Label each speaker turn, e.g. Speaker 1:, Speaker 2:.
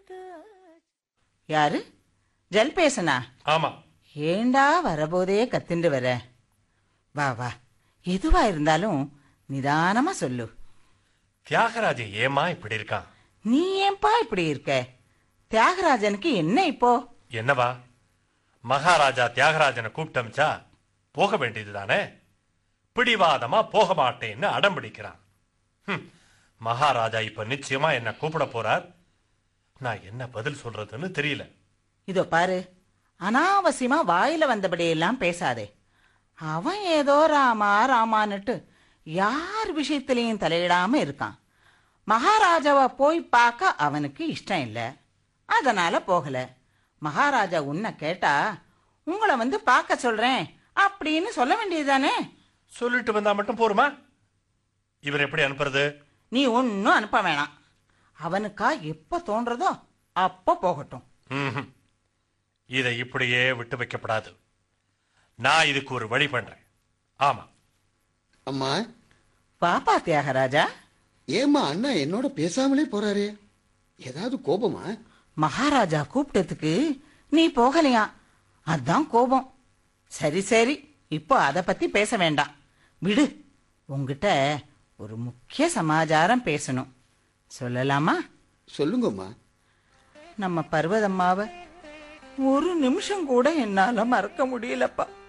Speaker 1: யாரு ஜல் பேசனா
Speaker 2: ஆமா
Speaker 1: ஏண்டா வரபோதே கத்துண்டு வர வா வா எதுவா இருந்தாலும் நிதானமா சொல்லு
Speaker 2: தியாகராஜன் ஏமா இப்படி இருக்கான்
Speaker 1: நீ ஏன்பா இப்படி இருக்க தியாகராஜனுக்கு என்ன இப்போ
Speaker 2: என்னவா மகாராஜா தியாகராஜனை கூப்பிட்டமிச்சா போக வேண்டியதுதானே பிடிவாதமா போக மாட்டேன்னு அடம் பிடிக்கிறான் ஹம், மகாராஜா இப்ப நிச்சயமா என்ன கூப்பிட போறார் நான் என்ன பதில் சொல்றதுன்னு தெரியல
Speaker 1: இதோ பாரு அனாவசியமா வாயில வந்தபடியெல்லாம் பேசாதே அவன் ஏதோ ராமா ராமான்னுட்டு யார் விஷயத்திலையும் தலையிடாம இருக்கான் மகாராஜாவை போய் பார்க்க அவனுக்கு இஷ்டம் இல்லை அதனால போகல மகாராஜா உன்னை கேட்டா உங்களை வந்து பார்க்க சொல்றேன் அப்படின்னு சொல்ல வேண்டியதுதானே
Speaker 2: சொல்லிட்டு வந்தா மட்டும் போருமா இவர் எப்படி அனுப்புறது
Speaker 1: நீ ஒன்னும் அனுப்ப வேணாம் அவனுக்கா எப்ப தோன்றதோ அப்ப போகட்டும்
Speaker 2: ம்ஹும். இதை இப்படியே விட்டு வைக்கப்படாது நான் இதுக்கு ஒரு வழி பண்றேன் ஆமா
Speaker 3: அம்மா
Speaker 1: பாப்பா தியாகராஜா
Speaker 3: ஏம்மா அண்ணா என்னோட பேசாமலே போறாரே ஏதாவது கோபமா
Speaker 1: மகாராஜா கூப்பிட்டதுக்கு நீ போகலையா அதான் கோபம் சரி சரி இப்போ அத பத்தி பேச வேண்டாம் விடு உங்ககிட்ட ஒரு முக்கிய சமாச்சாரம் பேசணும் சொல்லலாமா
Speaker 3: சொல்லுங்கம்மா
Speaker 1: நம்ம பர்வதம்மாவை ஒரு நிமிஷம் கூட என்னால மறக்க முடியலப்பா